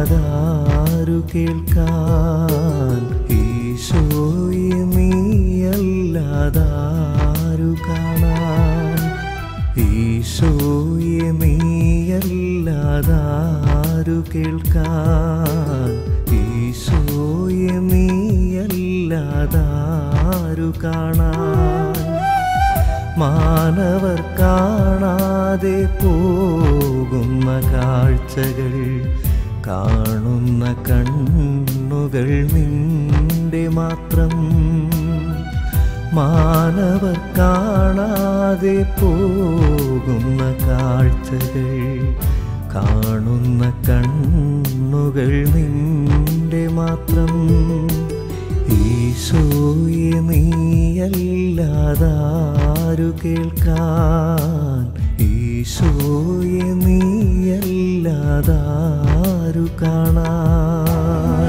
നീയല്ലാതാരു കേൾക്കാൻ ഈശോയെ നീയല്ലാതാരു കാണാൻ ഈശോയെ നീയല്ലാതാരു കേൾക്കാൻ ഈശോയെ നീയല്ലാതാരു കാണാൻ മാനവർ കാണാതെ പോകുന്ന കാഴ്ചകൾ കാണുന്ന കണ്ണുകൾ നിന്റെ മാത്രം മാനവർ കാണാതെ പോകുന്ന കാഴ്ചകൾ കാണുന്ന കണ്ണുകൾ നിന്റെ മാത്രം ഈശോയെ നീയല്ലാതാരു കേൾക്കാൻ ഈശോയെ നീയല്ലാതാരു കാണാൻ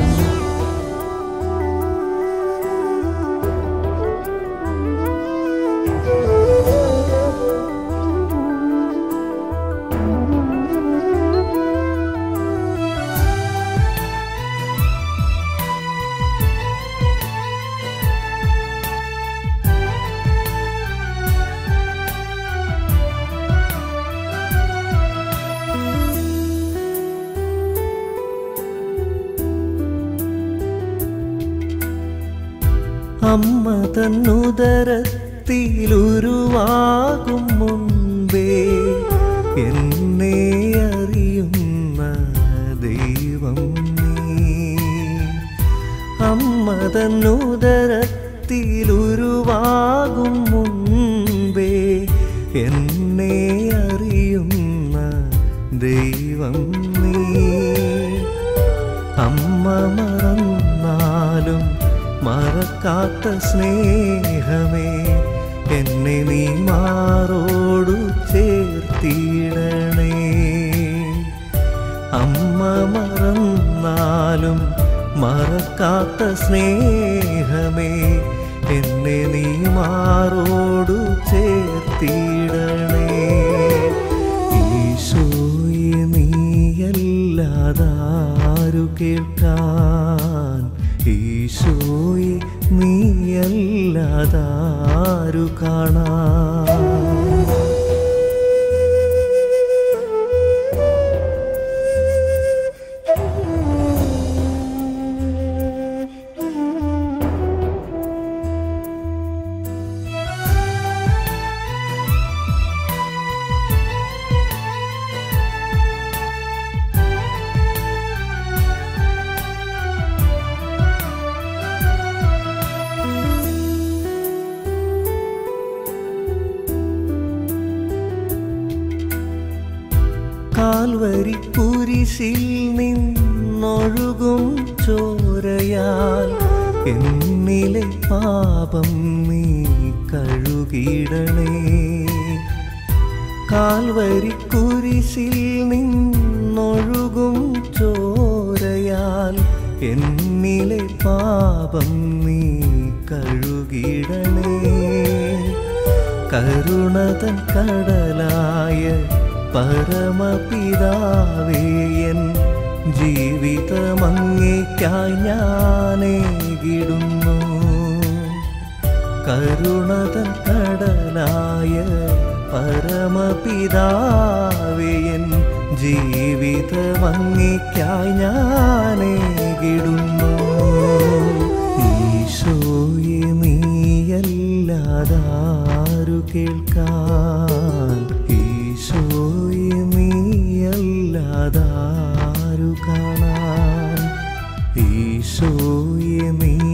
അമ്മ തന്നുദരത്തിലുരുവാകും മുൻപേ എന്നെ അറിയുന്ന ദൈവം നീ അമ്മ തന്നുദരത്തിലുരുവാകും മുൻപേ എന്നെ അറിയുന്ന ദൈവം നീ അമ്മ മറന്നാലും മറക്കാത്ത സ്നേഹമേ എന്നെ നീ മാറോടു ചേർത്തിടണേ അമ്മ മറന്നാലും മറക്കാത്ത സ്നേഹമേ എന്നെ നീ മാറോടു ചേർത്തിടണേ ഈശോയെ നീയല്ലാതാരു കേൾക്കാൻ ഈശോയെ നീയല്ലാതാരു കാണാൻ കാൽവരി കുരിശിൽ നിന്നൊഴുകും ചോരയാൽ എന്നിലെ പാപം നീ കഴുകിടണേ കാൽവരി കുരിശിൽ നിന്നൊഴുകും ചോരയാൽ എന്നിലെ പാപം നീ കഴുകിടണേ കരുണതൻ കടലായ പരമപിതാവേ എൻ ജീവിതമങ്ങേക്കായി ഞാനേകിടുന്നു കരുണതൻ കടലായ പരമപിതാവേ എൻ ജീവിതമങ്ങേക്കായി ഞാനേകിടുന്നു ഈശോയെ നീയല്ലാതാരു കേൾക്കാൻ ഈശോയെ നീയല്ലാതാരു കാണാൻ ഈശോയെ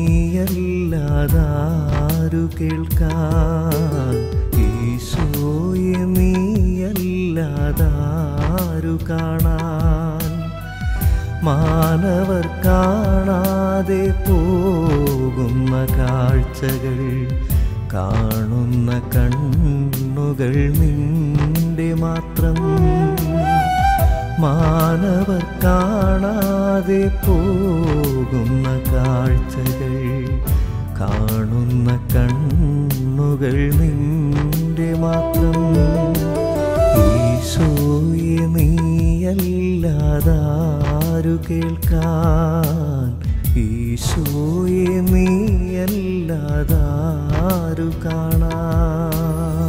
നീയല്ലാതാരു കേൾക്കാൻ ഈശോയെ നീയല്ലാതാരു കാണാൻ മാനവർ കാണാതെ പോകുന്ന കാഴ്ചകൾ കാണുന്ന കണ്ണുകൾ നിന്റെ മാത്രം മാനവർ കാണാതെ പോകുന്ന കാഴ്ചകൾ കാണുന്ന കണ്ണുകൾ നിന്റെ മാത്രം ഈശോയെ നീയല്ലാതാ ആരു കേൾക്കാൻ ഈശോയെ നീയല്ലാതാരു കാണാൻ